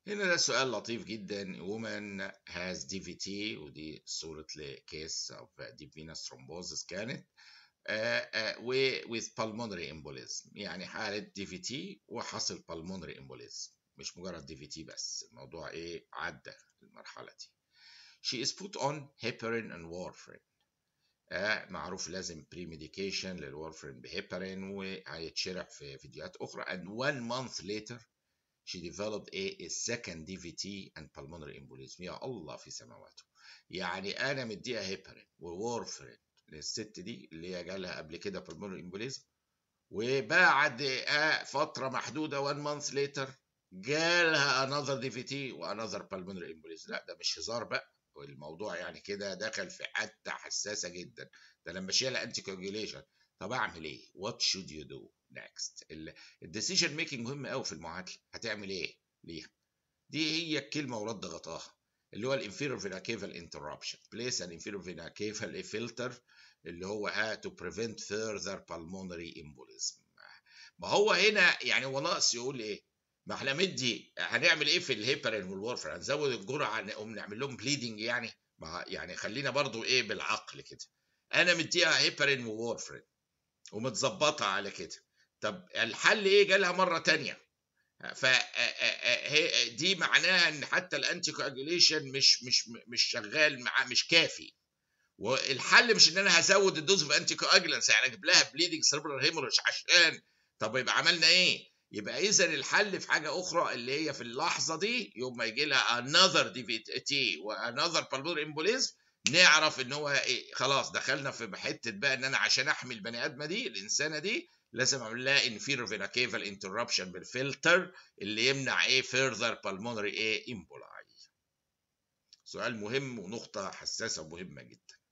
هنا ده سؤال لطيف جدا woman has DVT ودي صورة لكيس of deep venous thrombosis كانت و with pulmonary embolism يعني حالة DVT وحصل pulmonary embolism مش مجرد DVT بس الموضوع ايه عدى المرحلة دي she is put on heparin and warfarin آه معروف لازم بري ميديكيشن للورفرين بهيبرين وهيتشرح في فيديوهات اخرى and one month later she developed a, a second DVT and pulmonary embolism يا الله في سماواته يعني انا مديها هيبرين وورفرين للست دي اللي هي جالها قبل كده pulmonary embolism وبعد فترة محدودة one month later جالها another DVT وanother pulmonary embolism لا ده مش هزار بقى الموضوع يعني كده دخل في حته حساسه جدا ده لما اشيل انتي كوجيليشن طب اعمل ايه؟ وات شود يو دو نيكست الديسيجن ميكنج مهم قوي في المعادله هتعمل ايه ليها؟ دي هي الكلمه ورد غطاها اللي هو الانفيرور فينا كيفال انتربشن بليس ان انفيرور فينا كيفال فلتر اللي هو اه تو بريفنت فيرذر بالمونري امبوليزم ما هو هنا يعني هو ناقص يقول ايه؟ ما احنا مدي هنعمل ايه في الهيبرين والورفر هنزود الجرعه نقوم نعمل لهم بليدنج يعني ما يعني خلينا برضو ايه بالعقل كده انا مديها هيبرين وورفرين ومتظبطه على كده طب الحل ايه جالها مره تانية ف دي معناها ان حتى الانتي كواجوليشن مش مش مش شغال مع مش كافي والحل مش ان انا هزود الدوز في انتي كواجولانس يعني اجيب لها بليدنج سيربرال هيموريج عشان طب يبقى عملنا ايه؟ يبقى اذا الحل في حاجه اخرى اللي هي في اللحظه دي يوم ما يجي لها another DVT وانذر pulmonary embolism نعرف ان هو إيه خلاص دخلنا في حته بقى ان انا عشان احمي البني ادمه دي الانسانه دي لازم اعمل لها inferior vena cava interruption بالفلتر اللي يمنع ايه further pulmonary ايه emboli سؤال مهم ونقطه حساسه ومهمه جدا